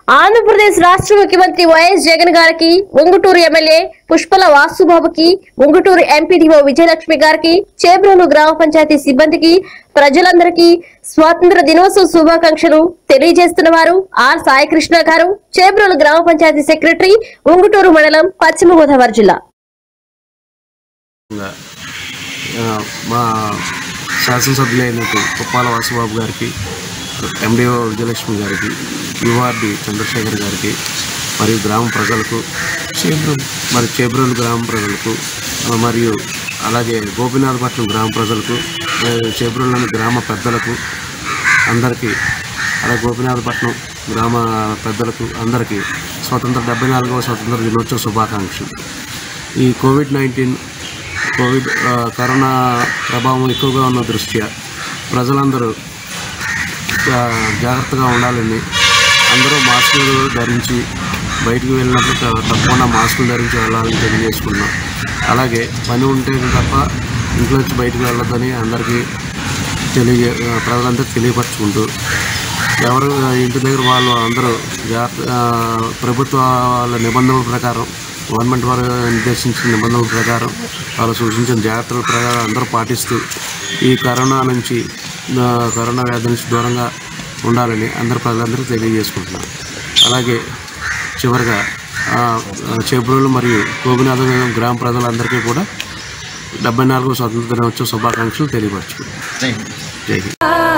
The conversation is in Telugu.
ఆంధ్రప్రదేశ్ రాష్ట్ర ముఖ్యమంత్రి వైఎస్ జగన్ గారికి ఉంగుటూరు ఎమ్మెల్యే పుష్పల వాసుబాబుకి ఉంగుటూరు ఎంపీడీఓ విజయలక్ష్మి గారికి చేబ్రోలు గ్రామ పంచాయతీ సిబ్బందికి ప్రజలందరికీ స్వాతంత్ర దినోత్సవ శుభాకాంక్షలు తెలియజేస్తున్న వారు ఆర్ సాయికృష్ణ గారు చేబ్రోలు గ్రామ పంచాయతీ సెక్రటరీ ఉంగుటూరు మండలం పశ్చిమ గోదావరి జిల్లా ఆ, మా శాసనసభ్యులైనట్టు కుప్పాల వాసుబాబు గారికి ఎండిఓ విజయలక్ష్మి గారికి యువార్డి చంద్రశేఖర్ గారికి మరియు గ్రామ ప్రజలకు చేబ్రోలు మరి చేబ్రోలు గ్రామ ప్రజలకు ఆ, మరియు అలాగే గోపినాథపట్నం గ్రామ ప్రజలకు ఆ, చేబ్రోలులోని గ్రామ పెద్దలకు అందరికీ అలాగే గోపినాథపట్నం గ్రామ పెద్దలకు అందరికీ స్వతంత్ర డెబ్బై నాలుగవ స్వతంత్ర దినోత్సవ శుభాకాంక్షలు ఈ కోవిడ్ నైన్టీన్ కోవిడ్ ఆ, కరోనా ప్రభావం ఎక్కువగా ఉన్న దృష్ట్యా ప్రజలందరూ ఆ, జాగ్రత్తగా ఉండాలని అందరూ మాస్కులు ధరించి బయటికి వెళ్ళినప్పుడు త- తప్పకుండా మాస్కులు ధరించి వెళ్ళాలని తెలియజేసుకున్నాం అలాగే పని ఉంటే తప్ప ఇంట్లో నుంచి బయటికి వెళ్ళొద్దని అందరికీ తెలియజే ఆ, ప్రజలందరికీ తెలియపరచుకుంటూ ఎవరు ఇంటి దగ్గర వాళ్ళు అందరూ జాగ్రత్త ఆ, ప్రభుత్వాల నిబంధనల ప్రకారం గవర్నమెంట్ వారు నిర్దేశించిన నిబంధనల ప్రకారం వాళ్ళు సూచించిన జాగ్రత్తల ప్రకారం అందరూ పాటిస్తూ ఈ కరోనా నుంచి ఆ, కరోనా వ్యాధి నుంచి దూరంగా ఉండాలని అందరు ప్రజలందరూ తెలియజేసుకుంటున్నారు అలాగే చివరిగా ఆ, చేబ్రోలు మరియు గోపినాథ గ్రామ ప్రజలందరికీ కూడా డెబ్బై నాలుగు స్వతంత్ర దినోత్సవ శుభాకాంక్షలు తెలియపరచుకుంటున్నాను జై హింద్